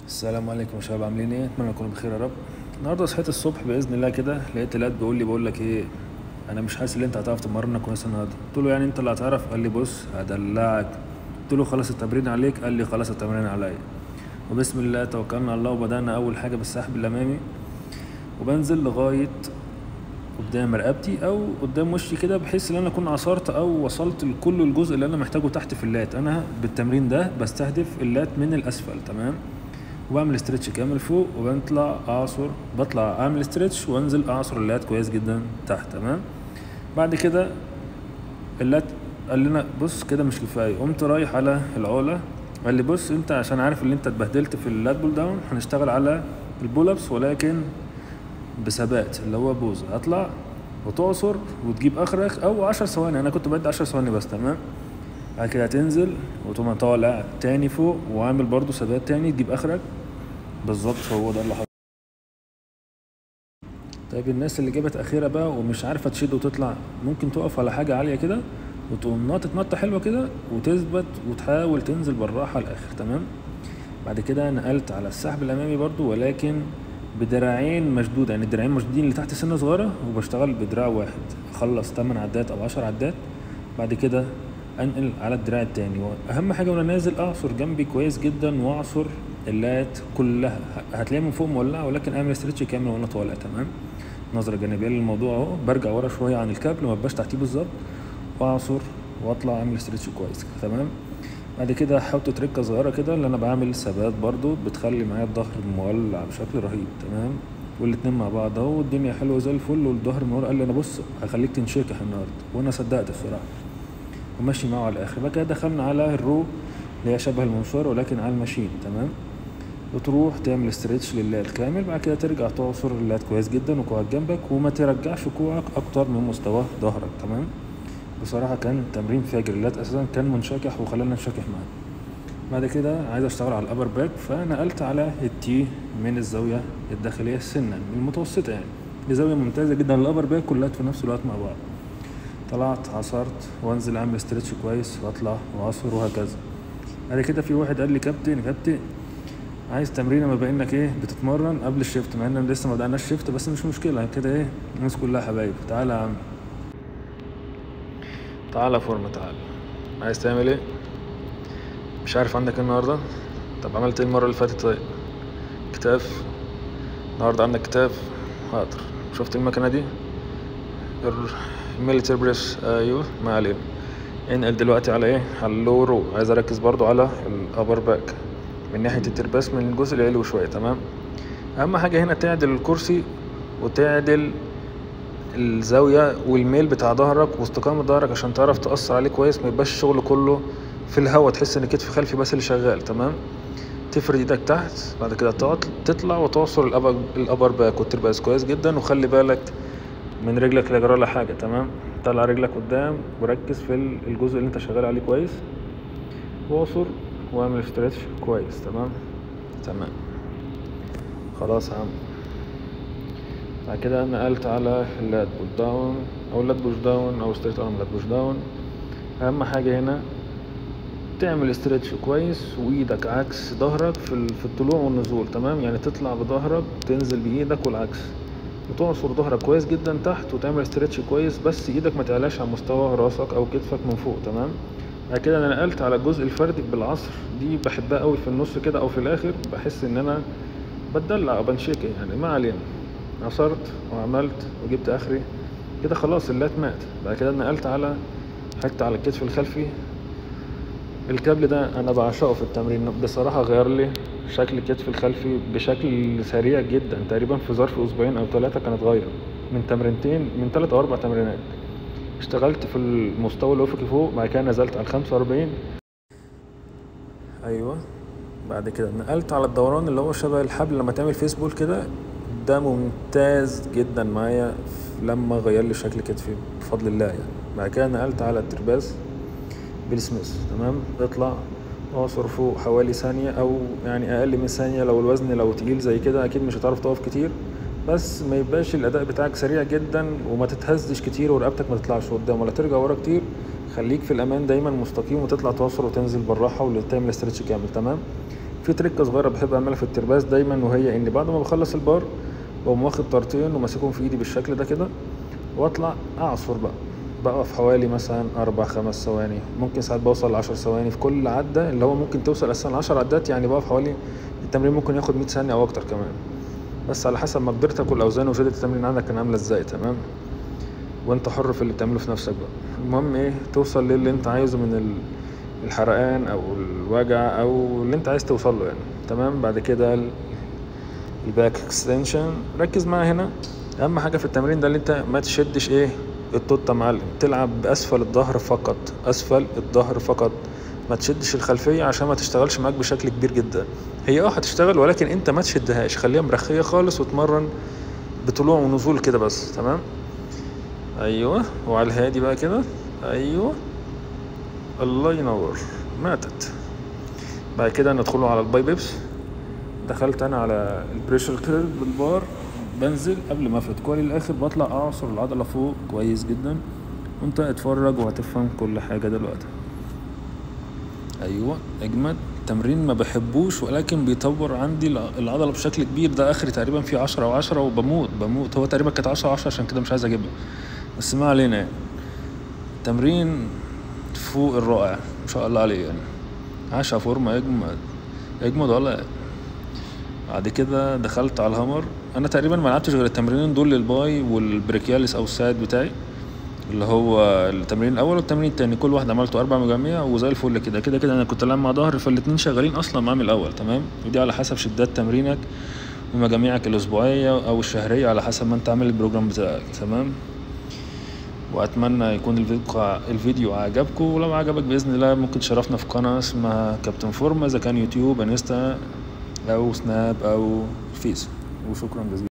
السلام عليكم يا شباب عاملين ايه اتمنى تكونوا بخير يا رب النهارده صحيت الصبح باذن الله كده لقيت الاد بيقول لي بقول لك ايه انا مش حاسس ان انت هتعرف تمرنا كويس النهارده قلت له يعني انت اللي هتعرف قال لي بص هدلعك قلت له خلاص التمرين عليك قال لي خلاص التمرين عليا وبسم الله توكلنا على الله وبدانا اول حاجه بالسحب الامامي وبنزل لغايه قدام رقبتي او قدام وشي كده بحيث ان انا اكون عصرت او وصلت لكل الجزء اللي انا محتاجه تحت في اللات انا بالتمرين ده بستهدف اللات من الاسفل تمام وبعمل استرتش كامل فوق وبطلع اعصر بطلع اعمل استرتش وانزل اعصر اللات كويس جدا تحت تمام بعد كده اللات قال لنا بص كده مش كفايه قمت رايح على العقله قال لي بص انت عشان عارف ان انت اتبهدلت في اللات بول داون هنشتغل على البول ابس ولكن بثبات اللي هو بوز هطلع وتعصر وتجيب اخرك او 10 ثواني انا كنت بدي 10 ثواني بس تمام بعد كده هتنزل وتقوم طالع تاني فوق وعامل برضو ثبات تاني تجيب اخرك بالظبط هو ده اللي حصل طيب الناس اللي جابت اخيره بقى ومش عارفه تشد وتطلع ممكن تقف على حاجه عاليه كده وتقوم ناطط نطه حلوه كده وتثبت وتحاول تنزل بالراحه الاخر تمام بعد كده نقلت على السحب الامامي برضو ولكن بدراعين مشدودة يعني الدراعين مشدودين اللي تحت سنة صغيرة وبشتغل بدراع واحد اخلص 8 عدات او 10 عدات بعد كده انقل على الدراع التاني واهم حاجة وانا نازل اعصر جنبي كويس جدا واعصر اللات كلها هتلاقيها من فوق مولعة ولكن اعمل استرتش كامل وانا طالع تمام نظرة جانبية للموضوع اهو برجع ورا شوية عن الكابل ما ببقاش تحتيه بالظبط واعصر واطلع اعمل استرتش كويس تمام بعد كده حط تركه صغيره كده اللي انا بعمل ثبات برضو بتخلي معايا الظهر مولع بشكل رهيب تمام والاتنين مع بعض اهو والدنيا حلوه زي الفل والظهر مولع قال لي انا بص هخليك تنشكح النهارده وانا صدقت الصراحه وماشي معاه على الاخر بعد كده دخلنا على الرو اللي هي شبه المنشار ولكن على الماشين تمام وتروح تعمل استريتش للات كامل بعد كده ترجع تعصر اللات كويس جدا وكوعك جنبك وما ترجعش كوعك اكتر من مستوى ظهرك تمام بصراحة كان تمرين فاجر اللات أساسا كان منشكح وخلانا نشكح معاه بعد كده عايز أشتغل على الأبر باك فنقلت على التي من الزاوية الداخلية سنا المتوسطة يعني دي زاوية ممتازة جدا الأبر باك كلها في نفس الوقت مع بعض طلعت عصرت وانزل اعمل استرتش كويس واطلع واعصر وهكذا بعد كده في واحد قال لي كابتن كابتن عايز تمرينه ما انك ايه بتتمرن قبل الشيفت مع ان لسه ما بدأناش شيفت بس مش مشكله كده ايه الناس كلها حبايب تعالى يا عم تعالى فورمة تعالى عايز تعمل ايه مش عارف عندك ايه النهارده طب عملت ايه المره اللي فاتت طيب كتاف النهارده عندك كتاف حاضر شفت المكنه دي الميليتري بريس ايوه ما علينا انقل دلوقتي على ايه على اللو رو عايز اركز برضو على الابر باك من ناحيه الترباس من الجزء العلوي شويه تمام اهم حاجه هنا تعدل الكرسي وتعدل الزاويه والميل بتاع ظهرك واستقامه ظهرك عشان تعرف تاثر عليه كويس ما يبقاش الشغل كله في الهوا تحس ان كتف خلفي بس اللي شغال تمام تفرد ايدك تحت بعد كده تطلع وتعصر الابر الابر باك والترباس كويس جدا وخلي بالك من رجلك لا يجرى لها حاجه تمام طلع رجلك قدام وركز في الجزء اللي انت شغال عليه كويس واعصر واعمل استرتش كويس تمام تمام خلاص يا عم بعد كده نقلت على اللات بوش داون او اللات بوش داون او ستريت ارم لات بوش داون اهم حاجه هنا تعمل استرتش كويس وايدك عكس ظهرك في في الطلوع والنزول تمام يعني تطلع بظهرك تنزل بايدك والعكس وتعصر ظهرك كويس جدا تحت وتعمل استرتش كويس بس ايدك ما تعلاش عن مستوى راسك او كتفك من فوق تمام بعد كده انا نقلت على الجزء الفردي بالعصر دي بحبها قوي في النص كده او في الاخر بحس ان انا بتدلع او بنشكي يعني ما علينا عصرت وعملت وجبت اخري كده خلاص اللات مات بعد كده نقلت على حتة على الكتف الخلفي الكابل ده انا بعشقه في التمرين بصراحة غير لي شكل الكتف الخلفي بشكل سريع جدا تقريبا في ظرف اسبوعين او ثلاثة كان اتغير من تمرينتين من ثلاث او اربع تمرينات اشتغلت في المستوى الافقي فوق بعد كده نزلت على 45 ايوه بعد كده نقلت على الدوران اللي هو شبه الحبل لما تعمل فيسبول كده ده ممتاز جدا معايا لما غير لي شكل كتفي بفضل الله يعني بعد كده نقلت على الترباز بالسميث تمام اطلع اعصر فوق حوالي ثانية او يعني اقل من ثانية لو الوزن لو تقيل زي كده اكيد مش هتعرف تقف كتير بس ما يبقاش الاداء بتاعك سريع جدا وما تتهزش كتير ورقبتك ما تطلعش قدام ولا ترجع ورا كتير خليك في الامان دايما مستقيم وتطلع تعصر وتنزل بالراحة وتعمل استرتش كامل تمام في تريكه صغيره بحب اعملها في الترباس دايما وهي اني بعد ما بخلص البار بقوم واخد طرتين وماسكهم في ايدي بالشكل ده كده واطلع اعصر بقى بقف حوالي مثلا اربع خمس ثواني ممكن ساعات بوصل لعشر ثواني في كل عدة اللي هو ممكن توصل اساسا لعشر عدات يعني بقف حوالي التمرين ممكن ياخد مية ثانية او اكتر كمان بس على حسب مقدرتك والاوزان وشدة التمرين عندك كان عاملة ازاي تمام وانت حر في اللي بتعمله في نفسك بقى المهم ايه توصل للي انت عايزه من ال- الحرقان او الوجع او اللي انت عايز توصل له يعني تمام بعد كده ال- الباك اكستنشن ركز معايا هنا اهم حاجه في التمرين ده اللي انت ما تشدش ايه التوت يا معلم تلعب باسفل الظهر فقط اسفل الظهر فقط ما تشدش الخلفيه عشان ما تشتغلش معاك بشكل كبير جدا هي اه هتشتغل ولكن انت ما تشدهاش خليها مرخيه خالص وتمرن بطلوع ونزول كده بس تمام ايوه وعلى الهادي بقى كده ايوه الله ينور ماتت بعد كده ندخله على الباي بيبس دخلت انا على البريشر كيرف بالبار بنزل قبل ما افرد كوعي للاخر بطلع اعصر العضله فوق كويس جدا وانت اتفرج وهتفهم كل حاجه دلوقتي ايوه اجمد تمرين ما بحبوش ولكن بيطور عندي الع- العضله بشكل كبير ده اخري تقريبا فيه عشرة وعشرة وبموت بموت هو تقريبا كانت عشرة وعشرة عشان كده مش عايز اجيبها بس ما علينا يعني تمرين فوق الرائع ما شاء الله عليه يعني عاشا فورمه اجمد اجمد ولا بعد كده دخلت على الهامر انا تقريبا ما لعبتش غير التمرينين دول للباي والبريكياليس او السايد بتاعي اللي هو التمرين الاول والتمرين التاني كل واحد عملته اربع مجاميع وزي الفل كده كده كده انا كنت لعب مع ظهر فالاتنين شغالين اصلا معاه من الاول تمام ودي على حسب شدات تمرينك ومجاميعك الاسبوعيه او الشهريه على حسب ما انت عامل البروجرام بتاعك تمام واتمنى يكون الفيديو الفيديو عجبكم ولو عجبك باذن الله ممكن تشرفنا في قناه اسمها كابتن فورما اذا كان يوتيوب انستا او سناب او فيس وشكرا جزيلا